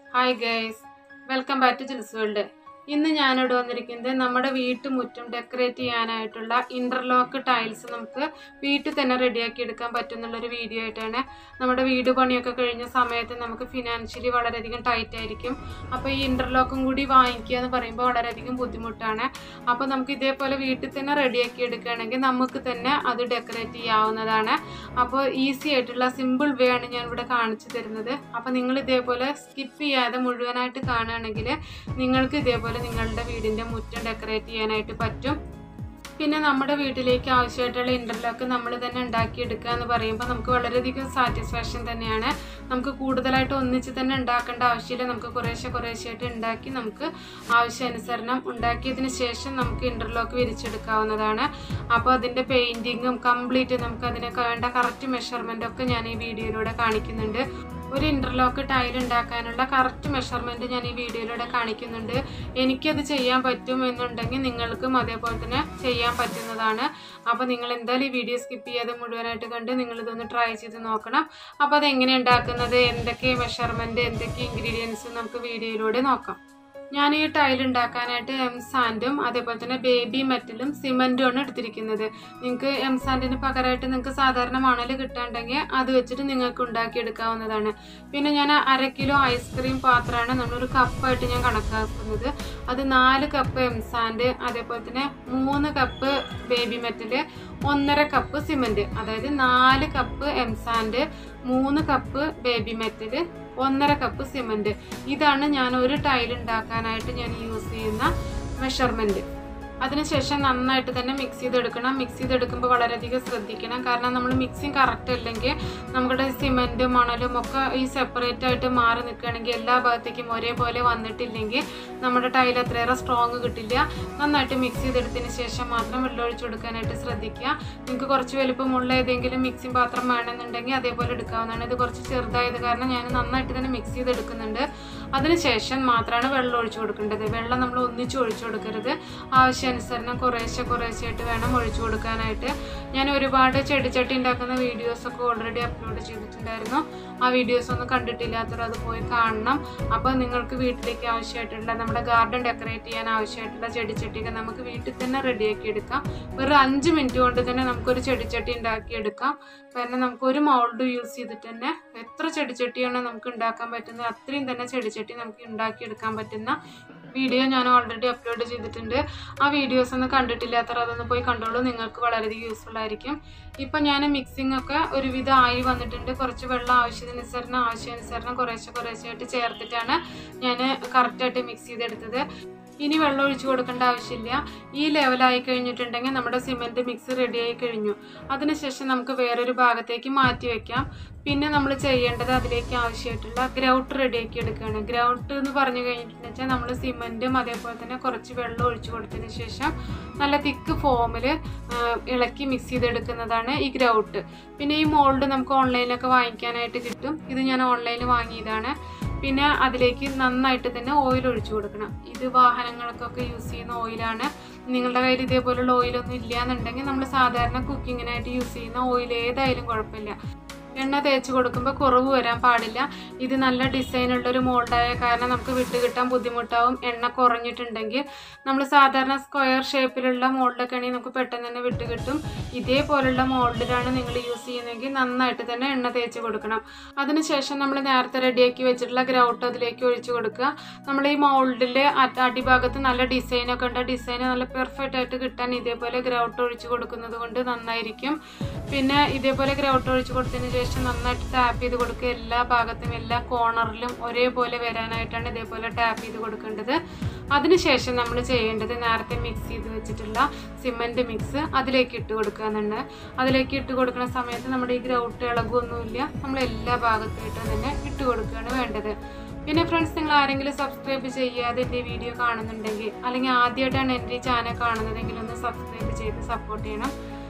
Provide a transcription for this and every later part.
hi guys welcome back to Jil's world ഇന്ന് ഞാനിവിടെ വന്നിരിക്കുന്നത് നമ്മുടെ വീട്ടുമുറ്റം ഡെക്കറേറ്റ് ചെയ്യാനായിട്ടുള്ള ഇന്റർലോക്ക് ടൈൽസ് നമുക്ക് വീട്ടിൽ തന്നെ റെഡിയാക്കി എടുക്കാൻ പറ്റുന്നുള്ളൊരു വീഡിയോ ആയിട്ടാണ് നമ്മുടെ വീട് പണിയൊക്കെ കഴിഞ്ഞ സമയത്ത് നമുക്ക് ഫിനാൻഷ്യലി വളരെയധികം ടൈറ്റ് ആയിരിക്കും അപ്പോൾ ഈ ഇന്റർലോക്കും കൂടി വാങ്ങിക്കുക എന്ന് പറയുമ്പോൾ വളരെയധികം ബുദ്ധിമുട്ടാണ് അപ്പോൾ നമുക്ക് ഇതേപോലെ വീട്ടിൽ തന്നെ റെഡിയാക്കി എടുക്കുകയാണെങ്കിൽ നമുക്ക് തന്നെ അത് ഡെക്കറേറ്റ് ചെയ്യാവുന്നതാണ് അപ്പോൾ ഈസി ആയിട്ടുള്ള സിമ്പിൾ വേ ആണ് ഞാൻ ഇവിടെ കാണിച്ചു തരുന്നത് അപ്പോൾ നിങ്ങൾ ഇതേപോലെ സ്കിപ്പ് ചെയ്യാതെ മുഴുവനായിട്ട് കാണുകയാണെങ്കിൽ നിങ്ങൾക്ക് ഇതേപോലെ നിങ്ങളുടെ വീടിൻ്റെ മുറ്റം ഡെക്കറേറ്റ് ചെയ്യാനായിട്ട് പറ്റും പിന്നെ നമ്മുടെ വീട്ടിലേക്ക് ആവശ്യമായിട്ടുള്ള ഇൻ്റർലോക്ക് നമ്മൾ തന്നെ ഉണ്ടാക്കിയെടുക്കുക എന്ന് പറയുമ്പോൾ നമുക്ക് വളരെയധികം സാറ്റിസ്ഫാക്ഷൻ തന്നെയാണ് നമുക്ക് കൂടുതലായിട്ട് ഒന്നിച്ച് തന്നെ ഉണ്ടാക്കേണ്ട ആവശ്യമില്ല നമുക്ക് കുറേശ്ശെ കുറേശ്ശെയായിട്ട് ഉണ്ടാക്കി നമുക്ക് ആവശ്യാനുസരണം ഉണ്ടാക്കിയതിന് ശേഷം നമുക്ക് ഇൻ്റർലോക്ക് വിരിച്ചെടുക്കാവുന്നതാണ് അപ്പോൾ അതിൻ്റെ പെയിൻറ്റിങ്ങും കംപ്ലീറ്റ് നമുക്ക് അതിന് വേണ്ട കറക്റ്റ് മെഷർമെൻ്റ് ഒക്കെ ഞാൻ ഈ വീഡിയോയിലൂടെ കാണിക്കുന്നുണ്ട് ഒരു ഇൻ്റർലോക്ക് ടൈൽ ഉണ്ടാക്കാനുള്ള കറക്റ്റ് മെഷർമെൻറ്റ് ഞാൻ ഈ വീഡിയോയിലൂടെ കാണിക്കുന്നുണ്ട് എനിക്കത് ചെയ്യാൻ പറ്റും എന്നുണ്ടെങ്കിൽ നിങ്ങൾക്കും അതേപോലെ തന്നെ ചെയ്യാൻ പറ്റുന്നതാണ് അപ്പോൾ നിങ്ങൾ എന്തായാലും ഈ വീഡിയോ സ്കിപ്പ് ചെയ്യാതെ മുഴുവനായിട്ട് കണ്ട് നിങ്ങളിതൊന്ന് ട്രൈ ചെയ്ത് നോക്കണം അപ്പോൾ അതെങ്ങനെ ഉണ്ടാക്കുന്നത് എന്തൊക്കെ മെഷർമെൻറ്റ് എന്തൊക്കെ ഇൻഗ്രീഡിയൻസ് നമുക്ക് വീഡിയോയിലൂടെ നോക്കാം ഞാൻ ഈ ടൈൽ ഉണ്ടാക്കാനായിട്ട് എം സാൻഡും അതേപോലെ തന്നെ ബേബി മെറ്റലും സിമൻറ്റും ആണ് എടുത്തിരിക്കുന്നത് നിങ്ങൾക്ക് എം സാൻഡിന് പകരമായിട്ട് നിങ്ങൾക്ക് സാധാരണ മണൽ കിട്ടാണ്ടെങ്കിൽ അത് വെച്ചിട്ട് നിങ്ങൾക്ക് ഉണ്ടാക്കിയെടുക്കാവുന്നതാണ് പിന്നെ ഞാൻ അര കിലോ ഐസ്ക്രീം പാത്രമാണ് നമ്മളൊരു കപ്പായിട്ട് ഞാൻ കണക്കാക്കുന്നത് അത് നാല് കപ്പ് എം സാൻഡ് അതേപോലെ തന്നെ മൂന്ന് കപ്പ് ബേബി മെറ്റല് ഒന്നര കപ്പ് സിമൻറ്റ് അതായത് നാല് കപ്പ് എം സാൻഡ് മൂന്ന് കപ്പ് ബേബി മെറ്റല് ഒന്നര കപ്പ് സിമൻറ്റ് ഇതാണ് ഞാൻ ഒരു ടൈൽ ഉണ്ടാക്കാനായിട്ട് ഞാൻ യൂസ് ചെയ്യുന്ന മെഷർമെൻറ്റ് അതിനുശേഷം നന്നായിട്ട് തന്നെ മിക്സ് ചെയ്തെടുക്കണം മിക്സ് ചെയ്തെടുക്കുമ്പോൾ വളരെയധികം ശ്രദ്ധിക്കണം കാരണം നമ്മൾ മിക്സിങ് കറക്റ്റ് അല്ലെങ്കിൽ നമ്മുടെ സിമെൻറ്റും മണലും ഒക്കെ ഈ സെപ്പറേറ്റ് ആയിട്ട് മാറി നിൽക്കുകയാണെങ്കിൽ എല്ലാ ഭാഗത്തേക്കും ഒരേപോലെ വന്നിട്ടില്ലെങ്കിൽ നമ്മുടെ ടൈൽ അത്രയേറെ സ്ട്രോങ് കിട്ടില്ല നന്നായിട്ട് മിക്സ് ചെയ്തെടുത്തതിന് ശേഷം മാത്രം വെള്ളം ഒഴിച്ചു കൊടുക്കാനായിട്ട് ശ്രദ്ധിക്കുക നിങ്ങൾക്ക് കുറച്ച് വലുപ്പമുള്ള ഏതെങ്കിലും മിക്സിംഗ് പാത്രം വേണമെന്നുണ്ടെങ്കിൽ അതേപോലെ എടുക്കാവുന്നതാണ് ഇത് കുറച്ച് ചെറുതായത് കാരണം ഞാൻ നന്നായിട്ട് തന്നെ മിക്സ് ചെയ്തെടുക്കുന്നുണ്ട് അതിനുശേഷം മാത്രമാണ് വെള്ളം ഒഴിച്ചു കൊടുക്കേണ്ടത് വെള്ളം നമ്മൾ ഒന്നിച്ച് ഒഴിച്ചു കൊടുക്കരുത് ആവശ്യാനുസരണം കുറേശ്ശെ കുറേശ്ശെയായിട്ട് വേണം ഒഴിച്ചു കൊടുക്കാനായിട്ട് ഞാൻ ഒരുപാട് ചെടിച്ചട്ടി ഉണ്ടാക്കുന്ന വീഡിയോസൊക്കെ ഓൾറെഡി അപ്ലോഡ് ചെയ്തിട്ടുണ്ടായിരുന്നു ആ വീഡിയോസ് ഒന്നും കണ്ടിട്ടില്ലാത്തവർ അത് പോയി കാണണം അപ്പോൾ നിങ്ങൾക്ക് വീട്ടിലേക്ക് ആവശ്യമായിട്ടുള്ള നമ്മുടെ ഗാർഡൻ ഡെക്കറേറ്റ് ചെയ്യാൻ ആവശ്യമായിട്ടുള്ള ചെടിച്ചട്ടിയൊക്കെ നമുക്ക് വീട്ടിൽ തന്നെ റെഡിയാക്കി എടുക്കാം വെറും അഞ്ച് മിനിറ്റ് കൊണ്ട് തന്നെ നമുക്കൊരു ചെടിച്ചട്ടി ഉണ്ടാക്കിയെടുക്കാം കാരണം നമുക്ക് ഒരു മൗൾഡ് യൂസ് ചെയ്തിട്ട് തന്നെ എത്ര ചെടിച്ചട്ടിയാണ് നമുക്ക് ഉണ്ടാക്കാൻ പറ്റുന്നത് അത്രയും തന്നെ ചെടിച്ചട്ടി നമുക്ക് ഉണ്ടാക്കിയെടുക്കാൻ പറ്റുന്ന വീഡിയോ ഞാൻ ഓൾറെഡി അപ്ലോഡ് ചെയ്തിട്ടുണ്ട് ആ വീഡിയോസ് ഒന്നും കണ്ടിട്ടില്ലാത്തവർ അതൊന്ന് പോയി കണ്ടോളൂ നിങ്ങൾക്ക് വളരെയധികം യൂസ്ഫുൾ ആയിരിക്കും ഇപ്പം ഞാൻ മിക്സിംഗ് ഒക്കെ ഒരുവിധം ആയി വന്നിട്ടുണ്ട് കുറച്ച് വെള്ളം ആവശ്യത്തിനനുസരണം ആവശ്യാനുസരണം കുറേശ്ശെ കുറേശ്ശെയായിട്ട് ചേർത്തിട്ടാണ് ഞാൻ കറക്റ്റായിട്ട് മിക്സ് ചെയ്തെടുത്തത് ഇനി വെള്ളം ഒഴിച്ചു കൊടുക്കേണ്ട ആവശ്യമില്ല ഈ ലെവലായി കഴിഞ്ഞിട്ടുണ്ടെങ്കിൽ നമ്മുടെ സിമെൻറ്റ് മിക്സ് റെഡി ആയി കഴിഞ്ഞു അതിനുശേഷം നമുക്ക് വേറൊരു ഭാഗത്തേക്ക് മാറ്റി വെക്കാം പിന്നെ നമ്മൾ ചെയ്യേണ്ടത് അതിലേക്ക് ആവശ്യമായിട്ടുള്ള ഗ്രൗട്ട് റെഡിയാക്കി എടുക്കുകയാണ് ഗ്രൗട്ട് എന്ന് പറഞ്ഞു കഴിഞ്ഞിട്ടുണ്ടെന്ന് നമ്മൾ സിമെൻറ്റും അതേപോലെ തന്നെ കുറച്ച് വെള്ളം ഒഴിച്ചു കൊടുത്തതിന് ശേഷം നല്ല തിക്ക് ഫോമിൽ ഇളക്കി മിക്സ് ചെയ്തെടുക്കുന്നതാണ് ഈ ഗ്രൗട്ട് പിന്നെ ഈ മോൾഡ് നമുക്ക് ഓൺലൈനിലൊക്കെ വാങ്ങിക്കാനായിട്ട് കിട്ടും ഇത് ഞാൻ ഓൺലൈനിൽ വാങ്ങിയതാണ് പിന്നെ അതിലേക്ക് നന്നായിട്ട് തന്നെ ഓയിൽ ഒഴിച്ചു കൊടുക്കണം ഇത് വാഹനങ്ങൾക്കൊക്കെ യൂസ് ചെയ്യുന്ന ഓയിലാണ് നിങ്ങളുടെ കയ്യിൽ ഇതേപോലുള്ള ഓയിലൊന്നും ഇല്ല എന്നുണ്ടെങ്കിൽ നമ്മൾ സാധാരണ കുക്കിങ്ങിനായിട്ട് യൂസ് ചെയ്യുന്ന ഓയിൽ ഏതായാലും കുഴപ്പമില്ല എണ്ണ തേച്ച് കൊടുക്കുമ്പോൾ കുറവ് വരാൻ പാടില്ല ഇത് നല്ല ഡിസൈനുള്ള ഒരു മോൾഡായ കാരണം നമുക്ക് വിട്ട് കിട്ടാൻ ബുദ്ധിമുട്ടാവും എണ്ണ കുറഞ്ഞിട്ടുണ്ടെങ്കിൽ നമ്മൾ സാധാരണ സ്ക്വയർ ഷേപ്പിലുള്ള മോൾഡൊക്കെ ആണെങ്കിൽ നമുക്ക് പെട്ടെന്ന് തന്നെ വിട്ട് കിട്ടും ഇതേപോലുള്ള മോൾഡിലാണ് നിങ്ങൾ യൂസ് ചെയ്യുന്നതെങ്കിൽ നന്നായിട്ട് തന്നെ എണ്ണ തേച്ച് കൊടുക്കണം അതിനുശേഷം നമ്മൾ നേരത്തെ റെഡിയാക്കി വെച്ചിട്ടുള്ള ഗ്രൗട്ട് അതിലേക്ക് ഒഴിച്ചു കൊടുക്കുക നമ്മൾ ഈ മോൾഡിലെ അടിഭാഗത്ത് നല്ല ഡിസൈനൊക്കെ ഉണ്ട് ഡിസൈൻ നല്ല പെർഫെക്റ്റ് ആയിട്ട് കിട്ടാൻ ഇതേപോലെ ഗ്രൗട്ട് ഒഴിച്ചു കൊടുക്കുന്നത് കൊണ്ട് നന്നായിരിക്കും പിന്നെ ഇതേപോലെ ഗ്രൗട്ട് ഒഴിച്ചു കൊടുത്തതിന് ശേഷം നന്നായിട്ട് ടാപ്പ് ചെയ്ത് കൊടുക്കുക എല്ലാ ഭാഗത്തും എല്ലാ കോർണറിലും ഒരേപോലെ വരാനായിട്ടാണ് ഇതേപോലെ ടാപ്പ് ചെയ്ത് കൊടുക്കേണ്ടത് അതിനുശേഷം നമ്മൾ ചെയ്യേണ്ടത് നേരത്തെ മിക്സ് ചെയ്ത് വെച്ചിട്ടുള്ള സിമൻറ്റ് മിക്സ് അതിലേക്ക് ഇട്ട് കൊടുക്കുക എന്നുണ്ട് അതിലേക്ക് ഇട്ട് കൊടുക്കുന്ന സമയത്ത് നമ്മുടെ ഈ ഗ്രൗട്ട് ഇളകൊന്നുമില്ല നമ്മൾ എല്ലാ ഭാഗത്തായിട്ടും തന്നെ ഇട്ട് കൊടുക്കുകയാണ് വേണ്ടത് പിന്നെ ഫ്രണ്ട്സ് നിങ്ങൾ ആരെങ്കിലും സബ്സ്ക്രൈബ് ചെയ്യാതെ എൻ്റെ വീഡിയോ കാണുന്നുണ്ടെങ്കിൽ അല്ലെങ്കിൽ ആദ്യമായിട്ടാണ് എൻ്റെ ഈ ചാനൽ കാണുന്നതെങ്കിൽ ഒന്ന് സബ്സ്ക്രൈബ് ചെയ്ത് സപ്പോർട്ട് ചെയ്യണം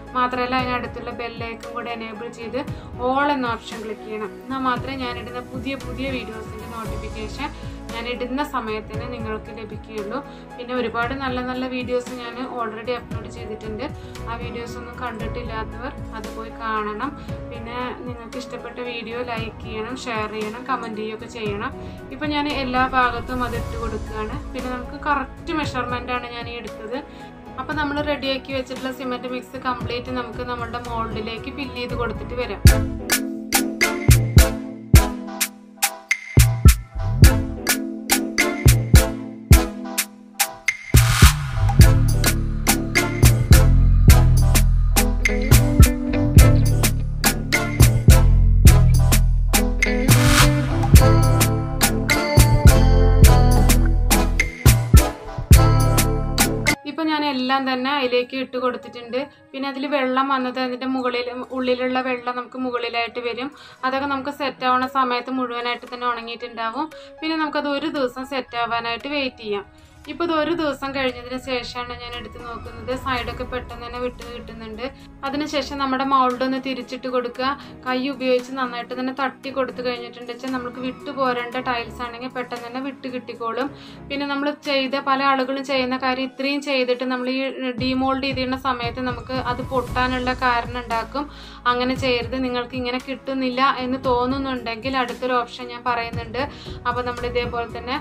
മാത്രമല്ല അതിനടുത്തുള്ള ബെല്ലൈക്കും കൂടെ എനേബിൾ ചെയ്ത് ഓൾ എന്ന ഓപ്ഷൻ ക്ലിക്ക് ചെയ്യണം എന്നാൽ മാത്രമേ ഞാനിടുന്ന പുതിയ പുതിയ വീഡിയോസിൻ്റെ നോട്ടിഫിക്കേഷൻ ഞാൻ ഇടുന്ന സമയത്തിന് നിങ്ങൾക്ക് ലഭിക്കുകയുള്ളൂ പിന്നെ ഒരുപാട് നല്ല നല്ല വീഡിയോസ് ഞാൻ ഓൾറെഡി അപ്ലോഡ് ചെയ്തിട്ടുണ്ട് ആ വീഡിയോസ് ഒന്നും കണ്ടിട്ടില്ലാത്തവർ അത് പോയി കാണണം പിന്നെ നിങ്ങൾക്ക് ഇഷ്ടപ്പെട്ട വീഡിയോ ലൈക്ക് ചെയ്യണം ഷെയർ ചെയ്യണം കമൻറ്റ് ചെയ്യുകയൊക്കെ ചെയ്യണം ഇപ്പം ഞാൻ എല്ലാ ഭാഗത്തും അത് ഇട്ട് കൊടുക്കുകയാണ് പിന്നെ നമുക്ക് കറക്റ്റ് മെഷർമെൻ്റ് ആണ് ഞാൻ ഈ എടുത്തത് അപ്പോൾ നമ്മൾ റെഡിയാക്കി വെച്ചിട്ടുള്ള സിമെൻറ്റ് മിക്സ് കംപ്ലീറ്റ് നമുക്ക് നമ്മുടെ മോൾഡിലേക്ക് ഫില്ല് ചെയ്ത് കൊടുത്തിട്ട് വരാം ഇപ്പം ഞാൻ എല്ലാം തന്നെ അതിലേക്ക് ഇട്ട് കൊടുത്തിട്ടുണ്ട് പിന്നെ അതിൽ വെള്ളം വന്നത് അതിൻ്റെ മുകളിൽ ഉള്ളിലുള്ള വെള്ളം നമുക്ക് മുകളിലായിട്ട് വരും അതൊക്കെ നമുക്ക് സെറ്റ് ആവുന്ന സമയത്ത് മുഴുവനായിട്ട് തന്നെ ഉണങ്ങിയിട്ടുണ്ടാവും പിന്നെ നമുക്കത് ഒരു ദിവസം സെറ്റ് ആവാനായിട്ട് വെയിറ്റ് ചെയ്യാം ഇപ്പോൾ ഇത് ഒരു ദിവസം കഴിഞ്ഞതിന് ശേഷമാണ് ഞാൻ എടുത്ത് നോക്കുന്നത് സൈഡൊക്കെ പെട്ടെന്ന് തന്നെ വിട്ട് കിട്ടുന്നുണ്ട് അതിനുശേഷം നമ്മുടെ മൗൾഡ് ഒന്ന് തിരിച്ചിട്ട് കൊടുക്കുക കൈ ഉപയോഗിച്ച് നന്നായിട്ട് തന്നെ തട്ടി കൊടുത്തു കഴിഞ്ഞിട്ടുണ്ട് വെച്ചാൽ നമുക്ക് വിട്ടു പോരേണ്ട ടൈൽസ് ആണെങ്കിൽ പെട്ടെന്ന് തന്നെ വിട്ട് കിട്ടിക്കോളും പിന്നെ നമ്മൾ ചെയ്ത പല ആളുകളും ചെയ്യുന്ന കാര്യം ഇത്രയും ചെയ്തിട്ട് നമ്മൾ ഈ ഡീമോൾഡ് ചെയ്തിരുന്ന സമയത്ത് നമുക്ക് അത് പൊട്ടാനുള്ള കാരണം ഉണ്ടാക്കും അങ്ങനെ ചെയ്യരുത് നിങ്ങൾക്ക് ഇങ്ങനെ കിട്ടുന്നില്ല എന്ന് തോന്നുന്നുണ്ടെങ്കിൽ അടുത്തൊരു ഓപ്ഷൻ ഞാൻ പറയുന്നുണ്ട് അപ്പോൾ നമ്മൾ ഇതേപോലെ തന്നെ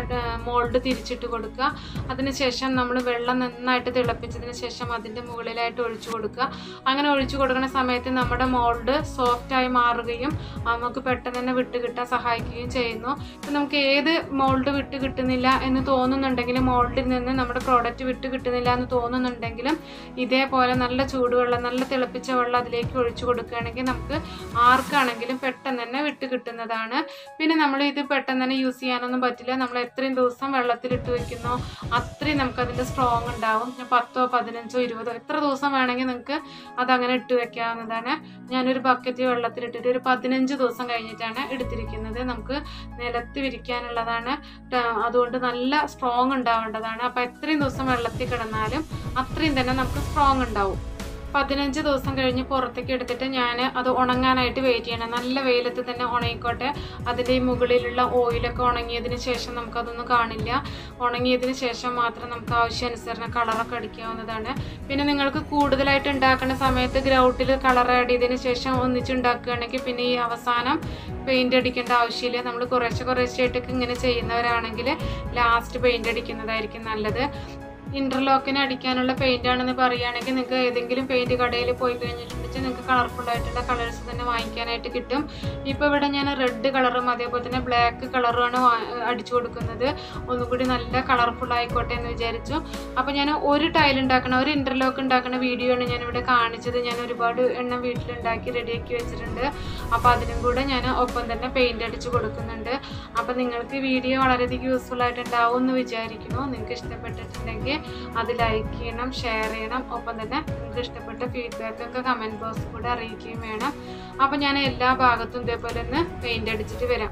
മോൾഡ് തിരിച്ചിട്ട് കൊടുക്കുക അതിനുശേഷം നമ്മൾ വെള്ളം നന്നായിട്ട് തിളപ്പിച്ചതിന് ശേഷം അതിൻ്റെ മുകളിലായിട്ട് ഒഴിച്ചു കൊടുക്കുക അങ്ങനെ ഒഴിച്ചു കൊടുക്കുന്ന സമയത്ത് നമ്മുടെ മോൾഡ് സോഫ്റ്റായി മാറുകയും നമുക്ക് പെട്ടെന്ന് തന്നെ വിട്ട് കിട്ടാൻ സഹായിക്കുകയും ചെയ്യുന്നു ഇപ്പം നമുക്ക് ഏത് മോൾഡ് വിട്ട് കിട്ടുന്നില്ല എന്ന് തോന്നുന്നുണ്ടെങ്കിലും മോൾഡിൽ നിന്ന് നമ്മുടെ പ്രോഡക്റ്റ് വിട്ട് കിട്ടുന്നില്ല എന്ന് തോന്നുന്നുണ്ടെങ്കിലും ഇതേപോലെ നല്ല ചൂടുവെള്ളം നല്ല തിളപ്പിച്ച വെള്ളം അതിലേക്ക് ഒഴിച്ചു കൊടുക്കുകയാണെങ്കിൽ നമുക്ക് ആർക്കാണെങ്കിലും പെട്ടെന്ന് തന്നെ വിട്ട് കിട്ടുന്നതാണ് പിന്നെ നമ്മൾ ഇത് പെട്ടെന്ന് തന്നെ യൂസ് ചെയ്യാനൊന്നും പറ്റില്ല നമ്മൾ എത്രയും ദിവസം വെള്ളത്തിലിട്ട് വെക്കുന്നോ അത്രയും നമുക്ക് അതിൻ്റെ സ്ട്രോങ് ഉണ്ടാവും ഞാൻ പത്തോ പതിനഞ്ചോ ഇരുപതോ എത്ര ദിവസം വേണമെങ്കിൽ നിങ്ങൾക്ക് അതങ്ങനെ ഇട്ട് വെക്കാവുന്നതാണ് ഞാനൊരു ബക്കറ്റ് വെള്ളത്തിലിട്ടിട്ട് ഒരു പതിനഞ്ച് ദിവസം കഴിഞ്ഞിട്ടാണ് എടുത്തിരിക്കുന്നത് നമുക്ക് നിലത്ത് വിരിക്കാനുള്ളതാണ് ട്ട- അതുകൊണ്ട് നല്ല സ്ട്രോങ് ഉണ്ടാവേണ്ടതാണ് അപ്പോൾ എത്രയും ദിവസം വെള്ളത്തിൽ കിടന്നാലും അത്രയും തന്നെ നമുക്ക് സ്ട്രോങ് ഉണ്ടാവും പതിനഞ്ച് ദിവസം കഴിഞ്ഞ് പുറത്തേക്ക് എടുത്തിട്ട് ഞാൻ അത് ഉണങ്ങാനായിട്ട് വെയിറ്റ് ചെയ്യണം നല്ല വെയിലത്ത് തന്നെ ഉണങ്ങിക്കോട്ടെ അതിൻ്റെ ഈ മുകളിലുള്ള ഓയിലൊക്കെ ഉണങ്ങിയതിന് ശേഷം നമുക്കതൊന്നും കാണില്ല ഉണങ്ങിയതിന് ശേഷം മാത്രം നമുക്ക് ആവശ്യാനുസരണം കളറൊക്കെ അടിക്കാവുന്നതാണ് പിന്നെ നിങ്ങൾക്ക് കൂടുതലായിട്ട് ഉണ്ടാക്കുന്ന സമയത്ത് ഗ്രൗട്ടിൽ കളർ ആഡ് ചെയ്തതിന് ശേഷം ഒന്നിച്ചുണ്ടാക്കുകയാണെങ്കിൽ പിന്നെ ഈ അവസാനം പെയിൻ്റ് അടിക്കേണ്ട ആവശ്യമില്ല നമ്മൾ കുറേശ്ശെ കുറേശ്ശെയായിട്ടൊക്കെ ഇങ്ങനെ ചെയ്യുന്നവരാണെങ്കിൽ ലാസ്റ്റ് പെയിൻ്റ് അടിക്കുന്നതായിരിക്കും നല്ലത് ഇന്റർലോക്കിന് അടിക്കാനുള്ള പെയിന്റ് ആണെന്ന് പറയുകയാണെങ്കിൽ നിങ്ങൾക്ക് ഏതെങ്കിലും പെയിന്റ് കടയിൽ പോയി കഴിഞ്ഞിട്ടുണ്ടെങ്കിൽ നിങ്ങൾക്ക് കളർഫുൾ ആയിട്ടുള്ള കളേഴ്സ് തന്നെ വാങ്ങിക്കാനായിട്ട് കിട്ടും ഇപ്പോൾ ഇവിടെ ഞാൻ റെഡ് കളറും അതേപോലെ തന്നെ ബ്ലാക്ക് കളറുമാണ് അടിച്ചു കൊടുക്കുന്നത് ഒന്നുകൂടി നല്ല കളർഫുൾ ആയിക്കോട്ടെ എന്ന് വിചാരിച്ചു അപ്പോൾ ഞാൻ ഒരു ടൈൽ ഉണ്ടാക്കണ ഒരു ഇന്റർലോക്ക് ഉണ്ടാക്കുന്ന വീഡിയോ ആണ് ഞാൻ ഇവിടെ കാണിച്ചത് ഞാൻ ഒരുപാട് എണ്ണം വീട്ടിലുണ്ടാക്കി റെഡിയാക്കി വെച്ചിട്ടുണ്ട് അപ്പോൾ അതിനും കൂടെ ഞാൻ ഒപ്പം തന്നെ പെയിന്റ് അടിച്ച് കൊടുക്കുന്നുണ്ട് അപ്പോൾ നിങ്ങൾക്ക് വീഡിയോ വളരെയധികം യൂസ്ഫുൾ ആയിട്ടുണ്ടാവും എന്ന് വിചാരിക്കുന്നു നിങ്ങൾക്ക് ഇഷ്ടപ്പെട്ടിട്ടുണ്ടെങ്കിൽ അത് ലൈക്ക് ചെയ്യണം ഷെയർ ചെയ്യണം ഒപ്പം തന്നെ നിങ്ങൾക്ക് ഇഷ്ടപ്പെട്ട ഫീഡ്ബാക്ക് ഒക്കെ കമൻറ്റ് ബോക്സിൽ കൂടെ അറിയിക്കുകയും വേണം അപ്പോൾ ഞാൻ എല്ലാ ഭാഗത്തും ഇതേപോലെ ഒന്ന് പെയിന്റ് അടിച്ചിട്ട് വരാം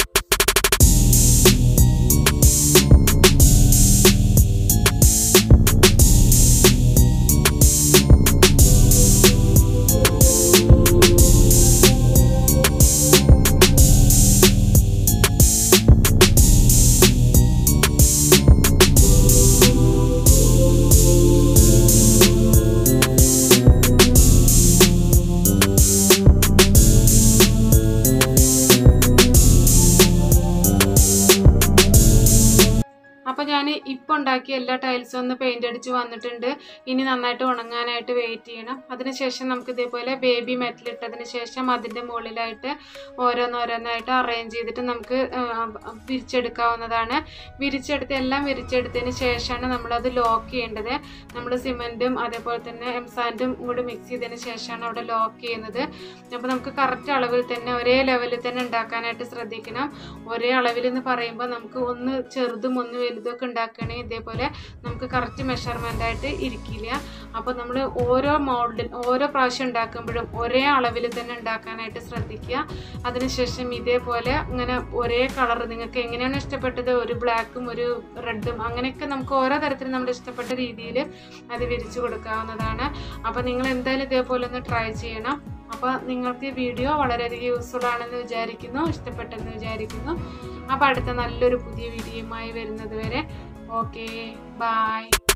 അപ്പോൾ ഞാൻ ഇപ്പോൾ ഉണ്ടാക്കിയ എല്ലാ ടൈൽസും ഒന്ന് പെയിന്റ് അടിച്ച് വന്നിട്ടുണ്ട് ഇനി നന്നായിട്ട് ഉണങ്ങാനായിട്ട് വെയിറ്റ് ചെയ്യണം അതിനുശേഷം നമുക്ക് ഇതേപോലെ ബേബി മെറ്റൽ ഇട്ടതിന് ശേഷം അതിൻ്റെ മുകളിലായിട്ട് ഓരോന്നോരോന്നായിട്ട് അറേഞ്ച് ചെയ്തിട്ട് നമുക്ക് ആ, വിരിച്ചെടുക്കാവുന്നതാണ് വിരിച്ചെടുത്ത് എല്ലാം വിരിച്ചെടുത്തതിന് ശേഷമാണ് നമ്മളത് ലോക്ക് ചെയ്യേണ്ടത് നമ്മൾ സിമെൻറ്റും അതേപോലെ തന്നെ എംസാൻഡും കൂടി മിക്സ് ചെയ്തതിന് ശേഷമാണ് അവിടെ ലോക്ക് ചെയ്യുന്നത് അപ്പോൾ നമുക്ക് കറക്റ്റ് അളവിൽ തന്നെ ഒരേ ലെവലിൽ തന്നെ ഉണ്ടാക്കാനായിട്ട് ശ്രദ്ധിക്കണം ഒരേ അളവിൽ എന്ന് പറയുമ്പോൾ നമുക്ക് ഒന്ന് ചെറുതും ഒന്ന് വലുതും ഇതൊക്കെ ഉണ്ടാക്കുകയാണെങ്കിൽ ഇതേപോലെ നമുക്ക് കറക്റ്റ് മെഷർമെൻ്റ് ആയിട്ട് ഇരിക്കില്ല അപ്പോൾ നമ്മൾ ഓരോ മോൾഡിൽ ഓരോ പ്രാവശ്യം ഉണ്ടാക്കുമ്പോഴും ഒരേ അളവിൽ തന്നെ ഉണ്ടാക്കാനായിട്ട് ശ്രദ്ധിക്കുക അതിനുശേഷം ഇതേപോലെ ഇങ്ങനെ ഒരേ കളർ നിങ്ങൾക്ക് എങ്ങനെയാണ് ഇഷ്ടപ്പെട്ടത് ഒരു ബ്ലാക്കും ഒരു റെഡും അങ്ങനെയൊക്കെ നമുക്ക് ഓരോ തരത്തിൽ നമ്മുടെ ഇഷ്ടപ്പെട്ട രീതിയിൽ അത് വിരിച്ചു കൊടുക്കാവുന്നതാണ് അപ്പോൾ നിങ്ങൾ എന്തായാലും ഇതേപോലെ ഒന്ന് ട്രൈ ചെയ്യണം അപ്പോൾ നിങ്ങൾക്ക് ഈ വീഡിയോ വളരെയധികം യൂസ്ഫുൾ ആണെന്ന് വിചാരിക്കുന്നു ഇഷ്ടപ്പെട്ടെന്ന് വിചാരിക്കുന്നു അപ്പോൾ അടുത്ത നല്ലൊരു പുതിയ വീഡിയോയുമായി വരുന്നത് വരെ ഓക്കെ ബായ്